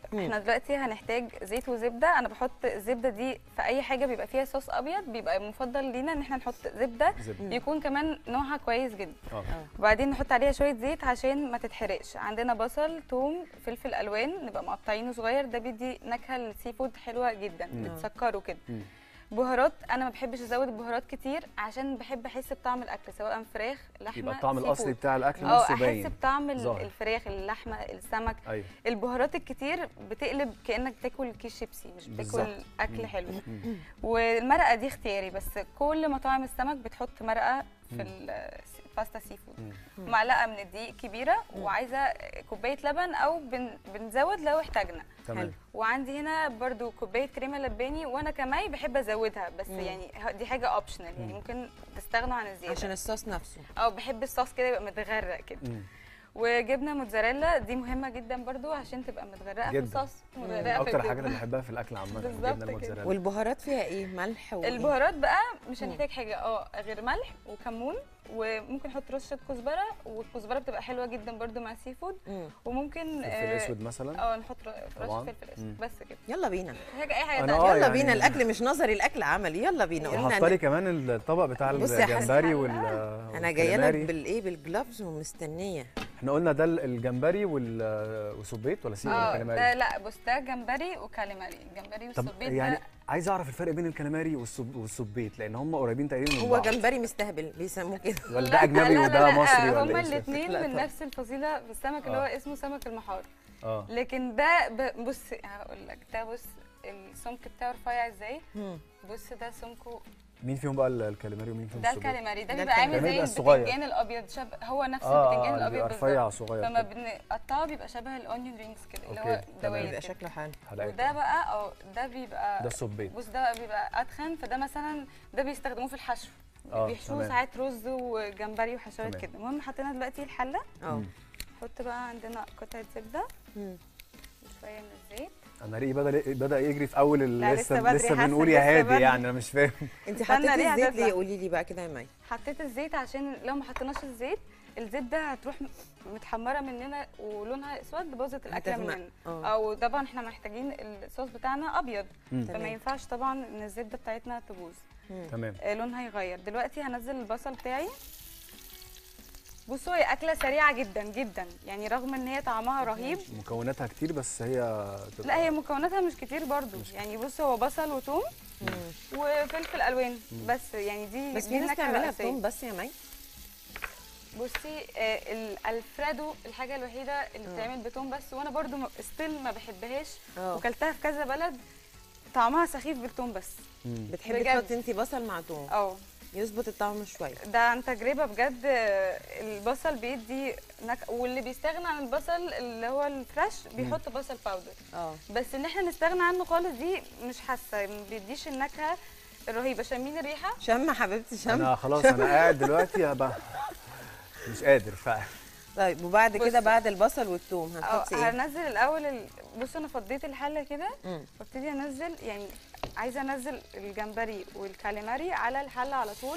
احنا دلوقتي هنحتاج زيت وزبده انا بحط الزبده دي في اي حاجه بيبقى فيها صوص ابيض بيبقى مفضل لينا ان احنا نحط زبده زبدة. يكون كمان نوعها كويس جدا اه وبعدين نحط عليها شويه زيت عشان ما تتحرقش عندنا بصل ثوم فلفل الوان نبقى مقطعينه صغير ده بيدي نكهه للسي فود حلوه جدا مم. بتسكره كده مم. بهارات انا ما بحبش ازود البهارات كتير عشان بحب احس بطعم الاكل سواء فراخ لحمه يبقى الطعم سي الاصلي فود. بتاع الاكل اه نفسه احس باين بطعم ال- ظاهر. الفراخ اللحمه السمك ايوه البهارات الكتير بتقلب كانك بتاكل كيس شيبسي مش بالظبط. بتاكل اكل مم. حلو مم. والمرقه دي اختياري بس كل مطاعم السمك بتحط مرقه في الباستا سي فود مم. معلقه من الدقيق كبيره وعايزه كوبايه لبن او بن بنزود لو احتاجنا تمام وعندي هنا برضو كوبايه كريمه لباني وانا كماي بحب ازودها بس مم. يعني ه- دي حاجه اوبشنال يعني مم. ممكن تستغنوا عن الزياده عشان الصوص نفسه او بحب الصوص كده يبقى متغرق كده مم. وجبنه موتزاريلا دي مهمه جدا برضو عشان تبقى متغرقه في جدا. الصوص متغرقه في اكتر حاجه الجبنة. انا بحبها في الاكل عامه بالظبط الجبنه كده. الموتزاريلا والبهارات فيها ايه ملح و البهارات بقى مش مم. هنحتاج حاجه اه غير ملح وكمون وممكن نحط رشه كزبره والكزبره بتبقى حلوه جدا برضو مع السي فود مم. وممكن فلفل آه، اسود مثلا اه نحط ر- طبعاً. رشه فلفل مم. اسود بس كده يلا بينا مش حاجه اي حاجه أنا تانية. آه يلا يعني- بينا الاكل مش نظري الاكل عملي يلا بينا قلنا وحط لي أنا- كمان الطبق بتاع بصي يا حسن. الجمبري وال انا جايه لك والكاليماري. بالايه بالجلافز ومستنيه احنا قلنا ده الجمبري وال وسبيت ولا سي ولا اه ده كاليماري لا بص ده جمبري وكاليماري الجمبري طب والصبيط يعني ده عايز اعرف الفرق بين الكاليماري والسب... والسبيت لان هم قريبين تقريبا من هو بعض جمبري مستهبل بيسموه كده ولا لا، ده اجنبي لا، لا، وده لا، مصري ولا هما ايه الاثنين لا، من طبعا. نفس الفصيله في السمك اللي آه. هو اسمه سمك المحار اه لكن ده ب- بص هقول لك ده بص السمك بتاعه رفيع ازاي مم. بص ده سمكه مين فيهم بقى الكاليماري ومين فيهم ده السبيت الكاليماري ده ده بيبقى عامل الكاليماري زي بيبقى الصغير. البتنجان الابيض شبه هو نفس اه البتنجان آه، الابيض بيبقى بالظبط رفيع صغير فما كده. بنقطعه بيبقى شبه الاونيون رينجز كده اللي أوكي، هو تمام. دواير بيبقى كده شكله حلو حلقات وده بقى اه ده بيبقى ده السبيت بص ده بيبقى اتخن فده مثلا ده بيستخدموه في الحشو آه، بيحشوه تمام. ساعات رز وجمبري وحشوات تمام. كده المهم حطينا دلوقتي الحله اه مم. نحط بقى عندنا قطعه زبده مم. وشويه من الزيت انا ريقي بدا بدا يجري في اول ال- لا، لسه لسه بدري لسه حاسة، بنقول لسه يا هادي بدري. يعني انا مش فاهم انت استنى حطيتي ليه الزيت هتطلع؟ ليه قولي لي بقى كده يا مي حطيت الزيت عشان لو ما حطيناش الزيت الزبده هتروح م- متحمره مننا ولونها اسود باظت الاكله هتغمق. مننا اه او طبعا احنا محتاجين الصوص بتاعنا ابيض مم. فما تمام. ينفعش طبعا ان الزبده بتاعتنا تبوظ مم. تمام آه، لونها يغير دلوقتي هنزل البصل بتاعي بصوا هي اكله سريعه جدا جدا يعني رغم ان هي طعمها رهيب مكوناتها كتير بس هي تبقى لا هي مكوناتها مش كتير برضو مش يعني بص هو بصل وثوم مم. وفلفل الوان بس يعني دي بس دي في ناس النكهة تعملها الرئيسية. بتوم بس يا مي بصي آه الالفريدو الحاجه الوحيده اللي آه. بتتعمل بتوم بس وانا برضو ستيل ما بحبهاش اه وكلتها في كذا بلد طعمها سخيف بالثوم بس مم. بتحبي بجد. تحطي انت بصل مع توم اه يظبط الطعم شويه ده عن تجربه بجد آه، البصل بيدي نك... واللي بيستغنى عن البصل اللي هو الفريش بيحط بصل باودر اه بس ان احنا نستغنى عنه خالص دي مش حاسه ما بيديش النكهه الرهيبه شامين الريحه شم حبيبتي شم انا خلاص انا قاعد دلوقتي هبقى مش قادر فعلا طيب وبعد كده بصي. بعد البصل والثوم اه هتحطي ايه؟ هنزل الاول ال... بصوا انا فضيت الحله كده مم. وابتدي انزل يعني عايزه انزل الجمبري والكاليماري على الحله على طول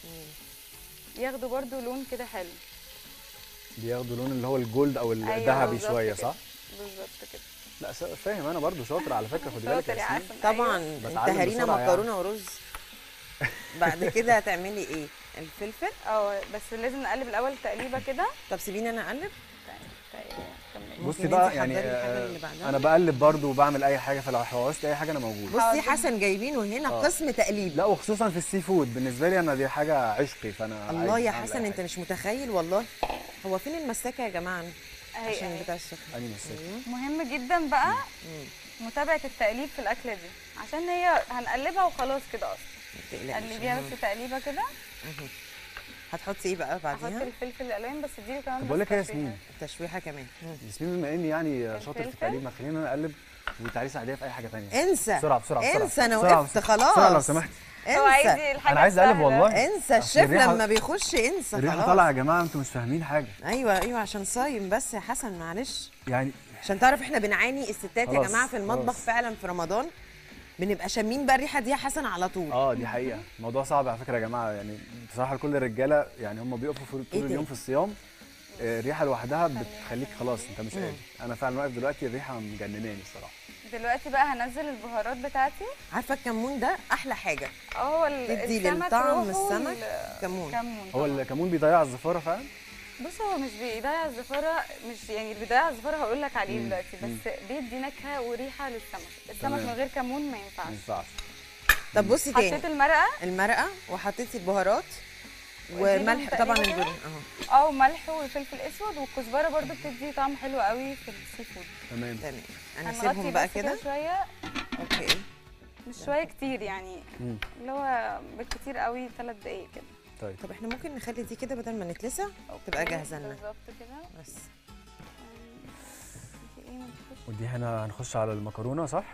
ياخدوا برضو لون كده حلو بياخدوا لون اللي هو الجولد او أيوة الذهبي بالظبط شويه كده. صح؟ بالظبط كده لا س- فاهم انا برضو شاطر على فكره خدي بالك شاطر يا يا ياسمين عسل. طبعا أيوة. انت بتعلم هرينا بسرعة يعني. مكرونه ورز بعد كده هتعملي ايه؟ الفلفل اه بس لازم نقلب الاول تقليبه كده طب سيبيني انا اقلب كملي. بصي ممكن بقى انت يعني تحضري الحاجة آه، اللي بعدها؟ انا بقلب برضو وبعمل اي حاجه فلو حوزت اي حاجه انا موجود بصي حاضر. حسن جايبينه هنا آه. قسم تقليب لا وخصوصا في السي فود بالنسبه لي انا دي حاجه عشقي فانا الله عايز يا أعمل حسن أي انت حاجة. مش متخيل والله هو فين المساكه يا جماعه اهي عشان اهي. بتاع السخن أنهي مساكة؟ أيوة. مهم جدا بقى مم. متابعه التقليب في الاكله دي عشان هي هنقلبها وخلاص كده اصلا ما تقلقيش. قلبيها بس تقليبه كده مهم. هتحطي ايه بقى احط بعديها؟ الفلفل الالوان بس اديله كمان طب بقول بس لك إيه يا تشويحة. ياسمين تشويحه كمان مم. ياسمين بما اني يعني شاطر في الفلفل؟ التقليب ما خلينا انا اقلب وتعالي ساعديها في اي حاجه ثانيه انسى بسرعه بسرعه بسرعه انسى انا بسرعة، وقفت بسرعة. خلاص بسرعه لو سمحت هو عايز انسى الحاجه أنا عايز أقلب السهلة. والله. انسى أصل الشيف الريحة- لما بيخش انسى الريحه خلاص طالعه يا جماعه انتوا مش فاهمين حاجه ايوه ايوه عشان صايم بس يا حسن معلش يعني عشان تعرف احنا بنعاني الستات يا خلاص، جماعه في المطبخ خلاص. فعلا في رمضان بنبقى شامين بقى الريحه دي يا حسن على طول اه دي حقيقه الموضوع صعب على فكره يا جماعه يعني بصراحه لكل الرجاله يعني هم بيقفوا في- إيه طول ده؟ اليوم في الصيام آه، الريحه لوحدها خليها بتخليك في خلاص النبي. انت مش مم. قادر انا فعلا واقف دلوقتي الريحه مجنناني الصراحه دلوقتي بقى هنزل البهارات بتاعتي عارفه الكمون ده احلى حاجه اه هو ال- تدي السمك للطعم روحه السمك وال- كمون كمون هو طبعاً. الكمون بيضيع الزفاره فعلا بص هو مش بيضيع الزفاره مش يعني اللي بيضيع الزفاره هقول لك عليه مم. دلوقتي مم. بس بيدي نكهه وريحه للسمك السمك تمام. من غير كمون ما ما ينفعش ينفعش طب بصي حطيت تاني المرقه المرقه وحطيتي البهارات واديهم وملح تقليبة طبعا كده. البن اهو اه وملح وفلفل اسود والكزبره برضو بتدي طعم حلو قوي في السي فود تمام تمام انا هنغطي هسيبهم بقى بس كده شويه اوكي مش شويه كتير يعني مم. اللي هو بالكتير قوي ثلاث دقايق كده طيب طب احنا ممكن نخلي دي كده بدل ما نتلسع تبقى أوكي، جاهزة لنا. بالظبط كده بس في ايه ما تخش ودي هنا هنخش على المكرونه صح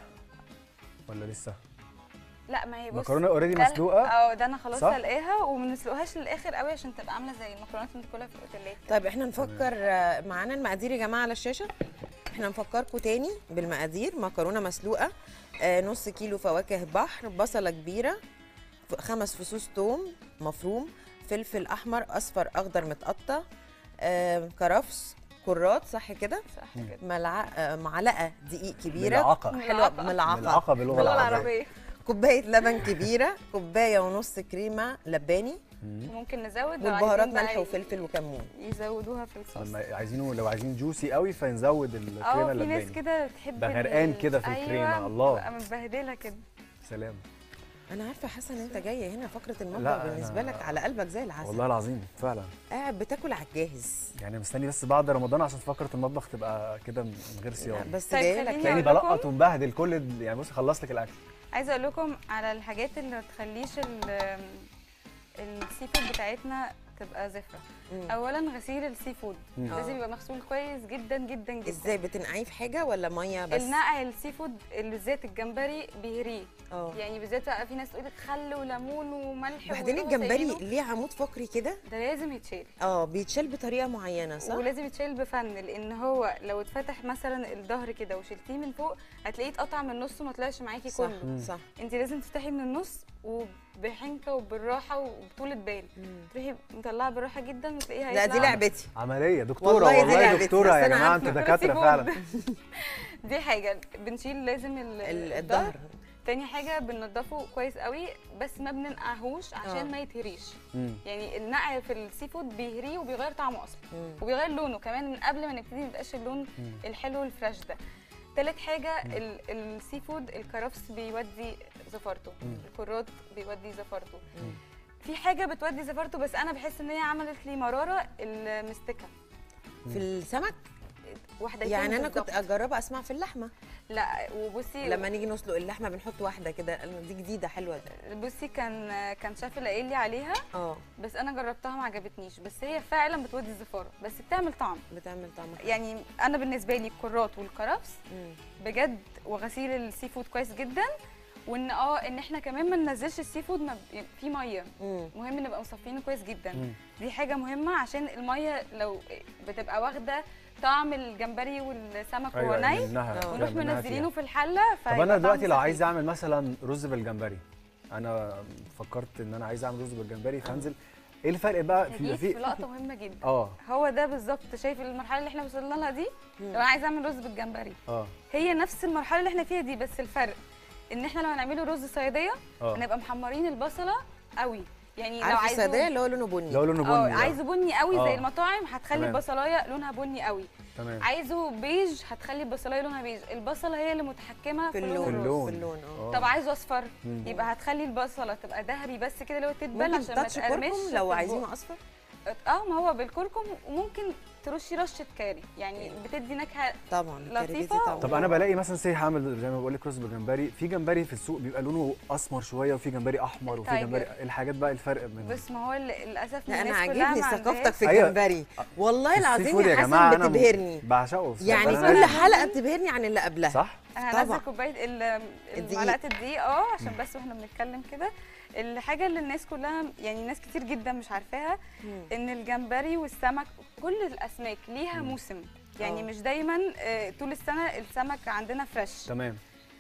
ولا لسه لا ما هي بص مكرونه اوريدي ده- مسلوقه اه ده انا خلاص صح؟ سلقاها وما نسلقهاش للاخر قوي عشان تبقى عامله زي المكرونات اللي بتاكلها في الاوتيلات طيب احنا نفكر آه، معانا المقادير يا جماعه على الشاشه احنا نفكركم تاني بالمقادير مكرونه مسلوقه آه، نص كيلو فواكه بحر بصله كبيره ف- خمس فصوص توم مفروم فلفل احمر اصفر اخضر متقطع آه، كرفس كرات صح كده صح مم. كده ملعقه آه، معلقه دقيق كبيره ملعقه حلوه ملعقة. ملعقه ملعقه باللغه باللغه العربيه العربيه كوبايه لبن كبيره كوبايه ونص كريمه لباني مم. وممكن نزود لو والبهارات عايزين بقى ملح ي- وفلفل وكمون يزودوها في الصوص لما عايزينه لو عايزين جوسي قوي فنزود الكريمه اه في ناس اللباني كده بتحب بقى ال- غرقان كده في الكريمة، أيوة، الله. بتبقى متبهدله كده سلام انا عارفه حاسه ان انت جايه هنا فقره المطبخ لا، بالنسبه أنا- لك على قلبك زي العسل والله العظيم فعلا قاعد بتاكل على الجاهز يعني مستني بس بعد رمضان عشان فقره المطبخ تبقى كده من غير صيام بس طيب جايه لك خليني تلاقيني أقول لكم- بلقط ومبهدل كل ال- يعني بص خلص لك الاكل عايزه اقول لكم على الحاجات اللي ما تخليش ال- السي فود بتاعتنا تبقى زفره مم. اولا غسيل السي فود مم. لازم آه. يبقى مغسول كويس جدا جدا جدا ازاي بتنقعيه في حاجه ولا ميه بس النقع السي فود اللي بالذات الجمبري بيهريه اه يعني بالذات بقى في ناس تقول لك خل وليمون وملح وبعدين ويروحوا الجمبري سايبينه. ليه عمود فقري كده ده لازم يتشال اه بيتشال بطريقه معينه صح ولازم يتشال بفن لان هو لو اتفتح مثلا الظهر كده وشلتيه من فوق هتلاقيه اتقطع من النص وما طلعش معاكي صح كله صح انت لازم تفتحي من النص وبحنكه وبالراحه وبطولة بال مم. تروحي مطلعه بالراحه جدا وتلاقيها لا دي هيطلع- لعبتي عمليه دكتوره والله والله, دي لعبتي، دكتوره بس يا أنا جماعه عارفة انتوا دكتورة دكاتره سي فعلا فود. دي حاجه بنشيل لازم ال- ال- الظهر الظهر تاني حاجه بننضفه كويس قوي بس ما بننقعهوش عشان آه. ما يتهريش مم. يعني النقع في السي فود بيهريه وبيغير طعمه اصلا مم. وبيغير لونه كمان من قبل ما نبتدي ميبقاش اللون مم. الحلو الفريش ده تالت حاجه ال- السي فود الكرفس بيودي زفرته مم. الكرات بيودي زفرته مم. في حاجه بتودي زفرته بس انا بحس ان هي عملت لي مراره المستكه في السمك واحده يعني انا كنت اجرب اسمع في اللحمه لا وبصي لما نيجي نسلق اللحمه بنحط واحده كده دي جديده حلوه دي بصي كان كان شاف اللي قايل لي عليها اه بس انا جربتها ما عجبتنيش بس هي فعلا بتودي الزفاره بس بتعمل طعم بتعمل طعم حلو. يعني انا بالنسبه لي الكرات والكرفس مم. بجد وغسيل السي فود كويس جدا وان اه ان احنا كمان ما ننزلش السي فود ما ب- فيه ميه مم. مهم نبقى مصفينه كويس جدا مم. دي حاجه مهمه عشان الميه لو بتبقى واخده طعم الجمبري والسمك وهو ايوه ني منها آه. ونروح منها منزلينه فيها. في الحله طب انا فيبقى دلوقتي طعمه لو سخيف. عايز اعمل مثلا رز بالجمبري انا فكرت ان انا عايز اعمل رز بالجمبري فانزل ايه الفرق بقى في هجيب في في لقطه مهمه جدا اه هو ده بالظبط شايف المرحله اللي احنا وصلنا لها دي مم. لو انا عايزه اعمل رز بالجمبري اه هي نفس المرحله اللي احنا فيها دي بس الفرق ان احنا لو هنعمله رز صياديه اه هنبقى محمرين البصله قوي يعني لو عارف عايزه الصيدليه اللي هو لونه بني لو لونه اه بني آه. عايزه بني قوي آه. زي المطاعم هتخلي تمام. البصلايه لونها بني قوي تمام عايزه بيج هتخلي البصلايه لونها بيج البصله هي اللي متحكمه في في اللون في لون اللون. في اللون اه آه. طب عايزه اصفر مم. يبقى هتخلي البصله تبقى ذهبي بس كده اللي هو تدبل ممكن عشان ما تاتش تقرمش كركم في لو البق. عايزينه اصفر اه ما هو بالكركم وممكن ترشي رشه كاري يعني بتدي نكهه طبعا الكاري بيدي لطيفة. طعم طب انا بلاقي مثلا سي هعمل زي ما بقول لك رز بالجمبري في جمبري في السوق بيبقى لونه اسمر شويه وفي جمبري احمر وفي التايجر. جمبري إيه الحاجات بقى الفرق بين بس ما هو ال- للاسف لا انا الناس كلها عاجبني ما ثقافتك عندهاش- في أيوة. الجمبري والله في السي العظيم فود يا حسن أنا بتبهرني بعشقه في يعني أنا- كل حلقه بتبهرني عن اللي قبلها صح انا طبعا. هنزل كوبايه ال- الدقيق. معلقه الدقيق اه عشان بس واحنا بنتكلم كده الحاجه اللي الناس كلها يعني ناس كتير جدا مش عارفاها مم. ان الجمبري والسمك كل الاسماك ليها مم. موسم يعني آه. مش دايما آه، طول السنه السمك عندنا فريش تمام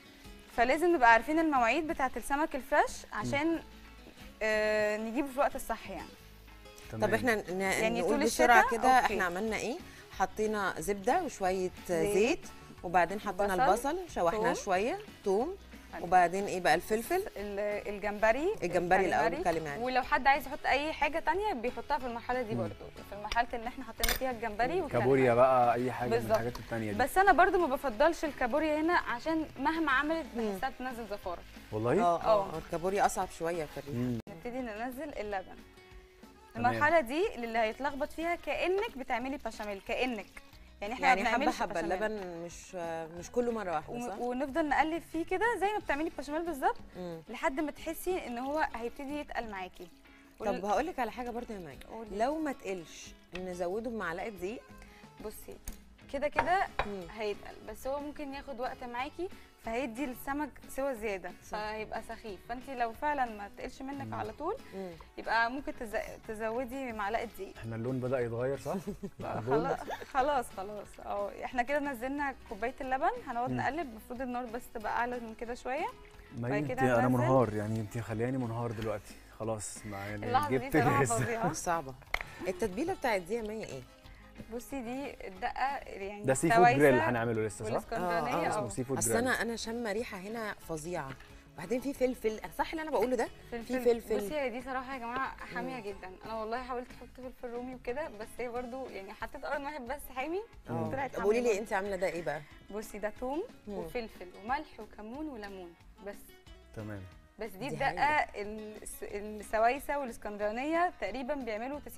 فلازم نبقى عارفين المواعيد بتاعه السمك الفريش عشان آه، نجيبه في الوقت الصح يعني تمام. طب احنا ن... يعني نقول طول بسرعه الشتاء؟ كده أوكي. احنا عملنا ايه حطينا زبده وشويه زيت. زيت, وبعدين حطينا بصل، البصل شوحناه توم. شويه توم حلو. وبعدين ايه بقى الفلفل ال- الجمبري الجمبري الاول الكاليماري. بتكلم يعني ولو حد عايز يحط اي حاجه تانية بيحطها في المرحله دي مم. برضو في مرحله ان احنا حطينا فيها الجمبري كابوريا والكاليماري. بقى اي حاجه من بالظبط. الحاجات التانية دي بس انا برضو ما بفضلش الكابوريا هنا عشان مهما عملت مم. بحسها بتنزل زفاره والله اه اه. اه الكابوريا اصعب شويه في الريحه مم. نبتدي ننزل اللبن تمام. المرحله دي اللي هيتلخبط فيها كانك بتعملي بشاميل كانك يعني احنا يعني ما حبه بنعملش حبه بشاميل. اللبن مش مش كله مره واحده و- صح؟ ونفضل نقلب فيه كده زي ما بتعملي البشاميل بالظبط مم. لحد ما تحسي ان هو هيبتدي يتقل معاكي طب هقول لك على حاجه برضه يا ماجي قولي. لو ما تقلش نزوده بمعلقه دقيق بصي كده كده مم. هيتقل بس هو ممكن ياخد وقت معاكي فهيدي السمك سوى زياده صح. فهيبقى سخيف فانت لو فعلا ما تقلش منك مم. على طول مم. يبقى ممكن تز... تزودي معلقه دقيق احنا اللون بدا يتغير صح بقى خلاص جولد خلاص خلاص اه احنا كده نزلنا كوبايه اللبن هنقعد مم. نقلب المفروض النار بس تبقى اعلى من كده شويه ما بعد انت كده انا هننزل. منهار يعني انت خلياني منهار دلوقتي خلاص ما يعني اللحظه دي جبت صراحه لسه. فظيعه صعبه التتبيله بتاعت دي يا مي ايه؟ بصي دي الدقه يعني ده سي فود سوايسة جريل هنعمله لسه صح؟ والاسكندرانيه آه، آه، اسمه اه سي فود اصل جريل انا انا شامه ريحه هنا فظيعه بعدين في فلفل صح اللي انا بقوله ده فلفل فلفل. بصي هي دي صراحه يا جماعه حاميه مم. جدا انا والله حاولت احط فلفل رومي وكده بس هي برضو يعني حطيت قرن واحد بس حامي مم. طلعت طب حامية قولي لي برضو. انت عامله ده ايه بقى بصي ده توم مم. وفلفل وملح وكمون وليمون بس تمام بس دي دي الدقه الس- السوايسه والاسكندرانيه تقريبا بيعملوا 90%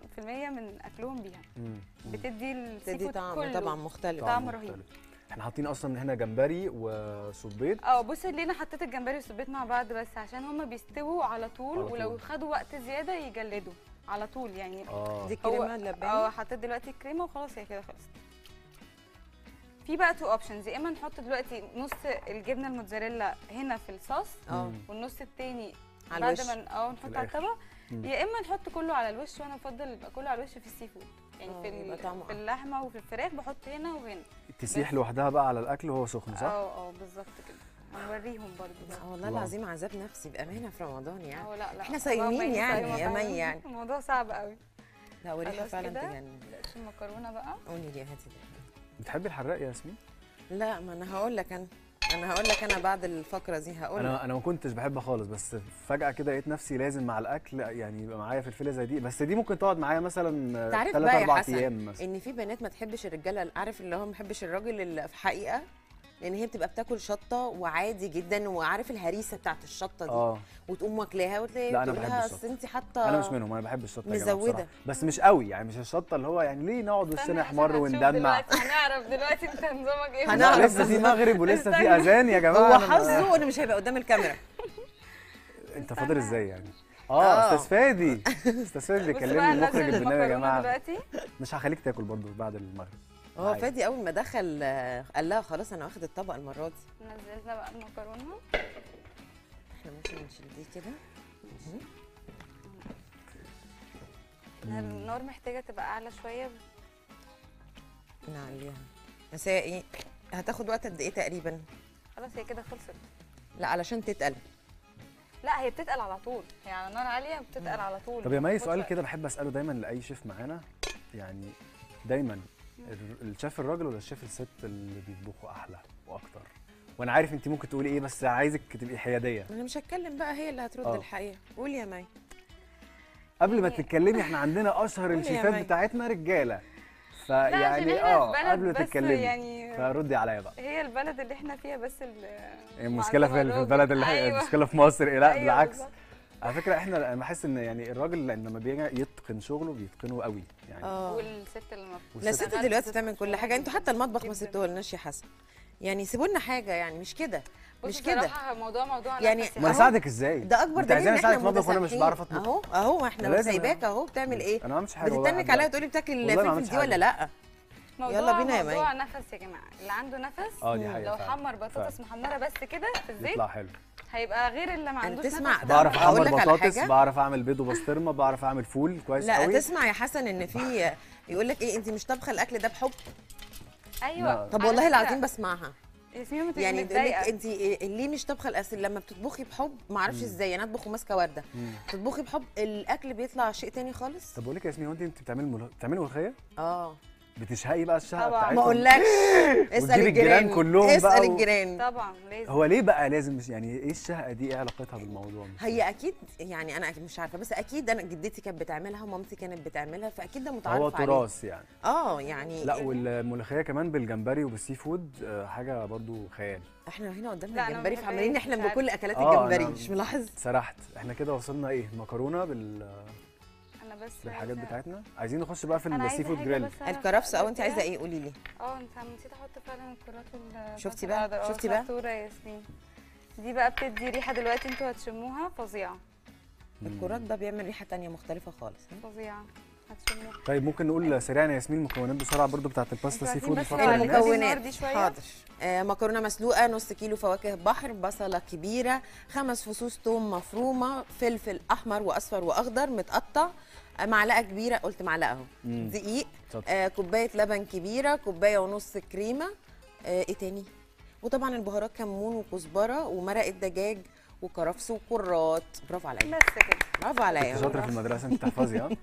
من اكلهم بيها مم. مم. بتدي السي تدي فود طعم كله طبعا مختلف طعم مختلف. رهيب. احنا حاطين اصلا هنا جمبري وصبيط اه بصي ليه انا حطيت الجمبري والسبيت مع بعض بس عشان هما بيستووا على طول على ولو طول. خدوا وقت زياده يجلدوا على طول يعني اه دي هو- كريمه اه لباني حطيت دلوقتي الكريمه وخلاص هي كده خلصت في بقى تو اوبشنز يا اما نحط دلوقتي نص الجبنه الموتزاريلا هنا في الصوص اه مم. والنص التاني على بعد الوش ما ن- اه نحط على الآخر. الطبق مم. يا اما نحط كله على الوش وانا بفضل يبقى كله على الوش في السي فود يعني اه، في يبقى ال- طعمه في أحلى. اللحمه وفي الفراخ بحط هنا وهنا تسيح بس. لوحدها بقى على الاكل وهو سخن صح؟ اه اه بالظبط كده هنوريهم برضو بقى. آه، والله واو. العظيم عذاب نفسي بامانه في رمضان يعني اه لا لا إحنا طبعاً صايمين ما يجي يعني صايمة يا مي فعلاً. يعني. الموضوع صعب قوي لا وريحه خلاص فعلا كده؟ تجنن دلوقتي المكرونه بقى قولي لي هاتي دي. بتحبي الحراق يا ياسمين؟ لا ما انا هقول لك انا انا هقول لك انا بعد الفقره دي هقول لك انا انا ما كنتش بحبها خالص بس فجاه كده لقيت نفسي لازم مع الاكل يعني يبقى معايا فلفله زي دي بس دي ممكن تقعد معايا مثلا تعرف 3 بقى يا 4 حسن ايام مثلا ان في بنات ما تحبش الرجاله عارف اللي هو ما بيحبش الراجل اللي في حقيقه لان هي بتبقى بتاكل شطه وعادي جدا وعارف الهريسه بتاعت الشطه دي اه وتقوم واكلاها وتلاقي لا، أنا تقول بحب لها الشطة. اصل انت حاطه انا مش منهم انا بحب الشطه يا جماعة مزودة. بصراحة. بس مش قوي يعني مش الشطه اللي هو يعني ليه نقعد استنى وشنا عشان احمر هنشوف وندمع دلوقتي هنعرف دلوقتي انت نظامك ايه هنعرف. بالظبط. لسه في مغرب ولسه في استنى. اذان يا جماعه هو أنا ما- حظه انه مش هيبقى قدام الكاميرا انت فاضل ازاي يعني آه. اه استاذ فادي استاذ فادي بص بيكلمني بقى مخرج ننزل البرنامج يا المكرونة جماعه دلوقتي مش هخليك تاكل برضو بعد المغرب هو معايا. فادي اول ما دخل آه، قال لها خلاص انا واخد الطبق المره دي نزلنا بقى المكرونه احنا ممكن نشيل دي كده مهم. إنها النار محتاجه تبقى اعلى شويه نعليها بس هي ايه هتاخد وقت قد ايه تقريبا خلاص هي كده خلصت لا علشان تتقل لا هي بتتقل على طول يعني نار عاليه بتتقل على طول طب يا مي ما سؤال بتاخدش كده بحب اساله دايما لاي شيف معانا يعني دايما ال- الشيف الراجل ولا الشيف الست اللي بيطبخوا احلى واكتر وانا عارف انت ممكن تقولي ايه بس عايزك تبقي حياديه انا مش هتكلم بقى هي اللي هترد آه. الحقيقه قولي يا مي قبل ما يعني- تتكلمي احنا عندنا اشهر قولي يا الشيفات مي. بتاعتنا رجاله لا عشان فيعني احنا اه في بلد قبل ما بس تتكلمي يعني فردي عليا بقى هي البلد اللي احنا فيها بس ال- المشكله في معظمها في الراجل. البلد اللي أيوة. المشكله في مصر إيه لا أيوة بالعكس بالظبط. على فكره احنا انا بحس ان يعني الراجل لما بيجي يتقن شغله بيتقنه قوي يعني اه والست اللي ما لا والست- الست دلوقتي بتعمل كل حاجه انتوا حتى المطبخ ما جداً. سبتوهولناش يا حسن يعني سيبوا لنا حاجه يعني مش كده بص مش كده بصراحة موضوع موضوع يعني نفسي ما انا أهو. اساعدك ازاي ده اكبر انت دليل عايزاني ان احنا اساعدك في المطبخ وانا مش متسامحين. بعرف اطبخ اهو اهو ما احنا لازم سايباك اهو بتعمل ايه انا ما عملتش حاجه والله بتتنك لحد عليا دلوقتي. وتقولي بتاكل والله ما الفلفل عملتش دي ولا حاجة. لا موضوع يلا بينا يا مي. موضوع نفس يا جماعة اللي عنده نفس اه دي حقيقه لو فعلا. حمر بطاطس محمرة بس كده في الزيت يطلع حلو هيبقى غير اللي ما أنت عندوش تسمع نفس ده بعرف أقول احمر لك على بطاطس حاجة؟ بعرف اعمل بيض وبسطرمه بعرف اعمل فول كويس لا قوي تسمع يا حسن ان في يقول لك ايه انت مش طابخه الاكل ده بحب ايوه لا. طب على والله فكرة العظيم بسمعها ياسمين ما تبقي يعني تقول لك متضايقه انت ليه مش طبخه الأصل لما بتطبخي بحب ما اعرفش ازاي انا اطبخ وماسكه ورده مم. تطبخي بحب الاكل بيطلع شيء تاني خالص طب بقول لك يا ياسمين هو انت انت بتعملي مل... بتعملي ملوخيه اه بتشهقي بقى الشهقه طبعاً. بتاعتكم ما اقولكش اسال وتجيب الجيران الجيران كلهم اسال بقى و- الجيران طبعا لازم هو ليه بقى لازم مش يعني ايه الشهقه دي ايه علاقتها بالموضوع مش هي اكيد يعني انا اكيد مش عارفه بس اكيد انا جدتي كانت بتعملها ومامتي كانت بتعملها فاكيد ده متعارف هو عليه تراث يعني اه يعني لا والملوخيه كمان بالجمبري وبالسي فود آه، حاجه برضو خيال احنا هنا لا، قدامنا أنا ما الجمبري فعمالين بحبهاش، نحلم مش عارفة. بكل اكلات آه، الجمبري أنا- مش ملاحظ سرحت احنا كده وصلنا ايه مكرونه بال... انا بس بالحاجات عايزة- بتاعتنا عايزين نخش بقى في أنا السي عايزة فود حاجة جريل بس أعرف الكرفس او انت عايزه أعمل ايه قولي لي اه انت نسيت احط فعلا الكرات وال شفتي بس بقى؟ الأخضر. اه، شفتي بقى؟ شطورة يا ياسمين دي بقى بتدي ريحه دلوقتي انتوا هتشموها فظيعه الكرات ده بيعمل ريحه تانية مختلفه خالص ها؟ فظيعه هتشموها طيب ممكن نقول سريعا يا ياسمين المكونات بسرعه برضو بتاعت الباستا انتوا سي فود عايزين بس بفكر نعلي الناس النار المكونات دي شوية؟ حاضر آه مكرونه مسلوقه نص كيلو فواكه بحر بصله كبيره خمس فصوص توم مفرومه فلفل احمر واصفر واخضر متقطع آه معلقه كبيره قلت معلقه اهو مم. دقيق اتفضل. آه كوبايه لبن كبيره كوبايه ونص كريمه آه ايه تاني وطبعا البهارات كمون وكزبره ومرق الدجاج وكرفس وكرات برافو عليا بس كده برافو عليا كنت شاطره في المدرسه انت تحفظي ها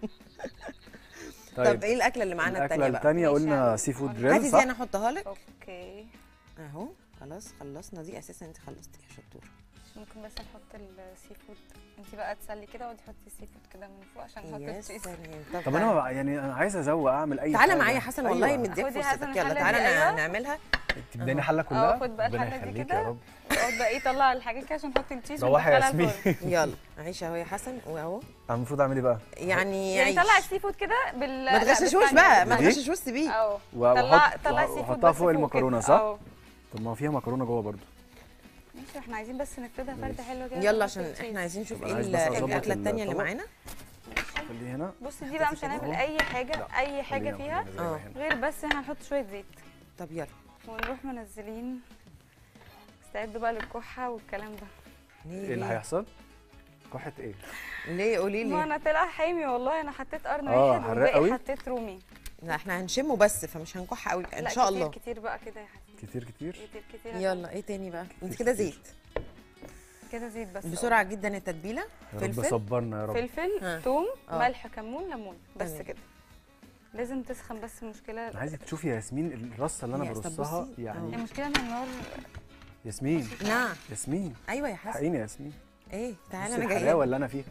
طب ايه الاكله اللي معانا الاكله التانيه بقى الثانيه ماشي قلنا على- سي فود هاتي جريل هاتي صح دي انا احطها لك اوكي اهو خلاص خلصنا دي اساسا انت خلصتي يا شطوره ممكن بس نحط السي فود انت بقى تسلي كده وتحطي السي فود كده من فوق عشان نحط يا التشيز سلام طب انا بقى- يعني انا عايز ازوق اعمل اي تعالى حاجة. معايا يا حسن والله أيوة. مديك خدي يا فرصتك حسن يلا الحلة تعالى دي، نا- أيوة. نعملها تديني حله كلها خد بقى ربنا الحلة دي يخليك كده. يا رب اقعد بقى ايه طلع الحاجات كده عشان نحط التشيز روحي يا وندخلها ياسمين الفرن. يلا عيش اهو يا حسن واهو انا المفروض اعمل ايه بقى يعني يعني عيش طلع السي فود كده بال ما لا، تغششوش بالثانية. بقى ما دي؟ تغششوش سيبيه اهو و- طلع واحط طلع السي فود واحطها بس فوق كده. المكرونه صح اهو طب ما هو فيها مكرونه جوه برضو ماشي احنا عايزين بس نفردها فرده حلوه كده يلا ونحط عشان التشيز. احنا عايزين نشوف طب ايه أنا عايز ال- بس أظبط الاكله الثانيه اللي الطبق. معانا خليه هنا بص دي بقى مش هنعمل اي حاجه لا، اي حاجه خلينا- فيها خلينا زي ما آه. هنا. غير بس احنا هنحط شويه زيت طب يلا ونروح منزلين استعدوا بقى للكحه والكلام ده ليه ايه اللي ليه؟ هيحصل كحه ايه ليه قولي ما لي انا طلع حامي والله انا حطيت قرن آه، واحد حراق والباقي قوي؟ حطيت رومي لا احنا هنشمه بس فمش هنكح قوي ان لا شاء كتير الله كتير بقى كده يا حسين كتير كتير كتير كتير يلا ايه تاني بقى انت كده كتير. زيت كده زيت بس بسرعه جدا التتبيله يا رب فلفل صبرنا يا رب فلفل ها. ثوم آه. ملح كمون ليمون بس تمام. كده لازم تسخن بس المشكله انا عايزك تشوفي يا ياسمين الرصه اللي انا يا أستاذ برصها بصي. يعني المشكله ان النار ياسمين نعم ياسمين ايوه يا حسن حقيقي يا ياسمين ايه تعالى بصي انا الحلاوه جايه اللي انا فيها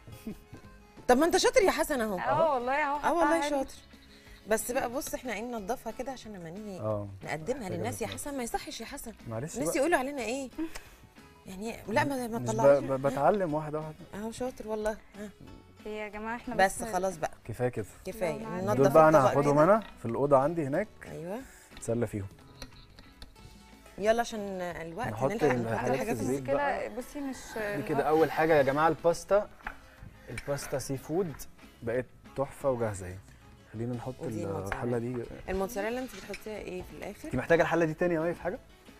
طب ما انت شاطر يا حسن اهو اه والله اهو اه والله حطها شاطر بس بقى بص احنا عايزين ننضفها كده عشان لما نيجي اه نقدمها محتاجة للناس يا بس- حسن ما يصحش يا حسن معلش الناس بقى يقولوا علينا ايه يعني لا ما ما مش ب- تطلعوش ب- بتعلم واحده واحده اهو شاطر والله ها. هي يا جماعه احنا بس خلاص بقى كفايه كده كفايه لو معانا- ننضف دول بقى انا الطبق هاخدهم كده. انا في الاوضه عندي هناك ايوه اتسلى فيهم يلا عشان الوقت نحط نلحق نحط الحاجات الحاجات في اللي- الزيت. المشكله بصي مش دي كده اول حاجه يا جماعه الباستا الباستا سي فود بقت تحفه وجاهزه اهي خلينا نحط ودي الموتزاريلا. الحله دي الموتزاريلا انت بتحطيها ايه في الاخر انت محتاجه الحله دي تاني يا مي في حاجه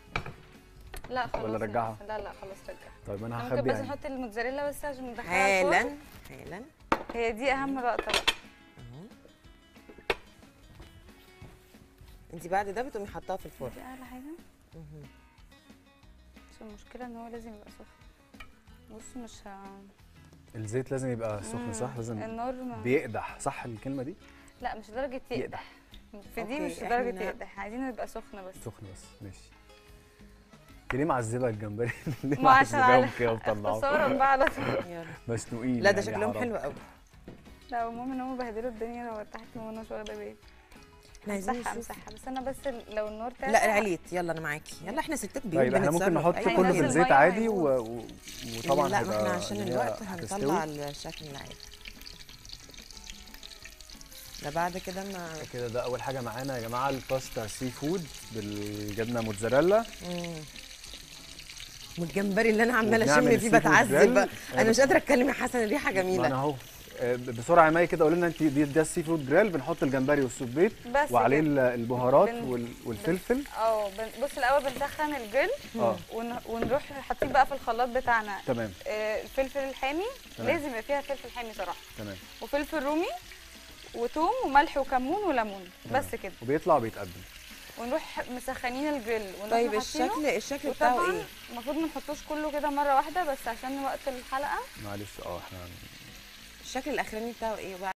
لا خلاص ولا يا رجعها؟ حسن. لا لا خلاص رجعها طيب انا يعني. ممكن هخبي بس يعني نحط الموتزاريلا بس عشان ندخلها حالا الفرن حالا هي دي اهم لقطه بقى اهو انت بعد ده بتقومي حطاها في الفرن دي اعلى حاجه مهم. بس المشكله ان هو لازم يبقى سخن بص مش ه... الزيت لازم يبقى سخن مم، صح لازم النار ما... بيقدح صح الكلمه دي لا مش لدرجه يقدح يقدح في دي أوكي، مش لدرجه إحنا- يقدح عايزينه يبقى سخن بس سخن بس ماشي انت ليه معذبه الجمبري ليه ما عشان معذباهم على- كده وطلعوهم خساره بقى على طول يلا مسنوقين لا ده يعني شكلهم حرام. حلو قوي لا المهم ان هم بهدلوا الدنيا لو ارتحت وانا مش واخده بالي احنا عايزين امسحها نشوف امسحها بس انا بس لو النار تعلى لا عليت يلا انا معاكي يلا احنا ستات بيوت طيب احنا ممكن بنتصرف. نحط أيوة. كله في ننزل الزيت مية عادي و... وهيبوظ. و... وطبعا لا ما هيبقى احنا عشان إن هي الوقت هتستوي. هنطلع الشكل العادي ده بعد كده ما كده ده اول حاجه معانا يا جماعه الباستا سي فود بالجبنه موتزاريلا مم. والجمبري اللي انا عماله وبنعمل اشم فيه السي فود بتعذب جريل. بقى انا أيوة. مش قادره اتكلم يا حسن الريحه ما انا جميله اهو آه، بسرعه يا مي كده قول لنا انت دي ده السي فود جريل بنحط الجمبري والسبيت بس وعليه كده. ال- البهارات بن- وال- والفلفل اه بن- بص الاول بنسخن الجريل اه ون- ونروح حاطين بقى في الخلاط بتاعنا تمام آه، الفلفل الحامي تمام. لازم يبقى فيها فلفل حامي صراحه تمام وفلفل رومي وتوم وملح وكمون وليمون تمام. بس كده وبيطلع وبيتقدم ونروح مسخنين الجريل ونروح طيب محطينه. الشكل الشكل بتاعه وطبعا ايه المفروض ما نحطوش كله كده مره واحده بس عشان وقت الحلقه معلش اه احنا الشكل الاخراني بتاعه ايه بقى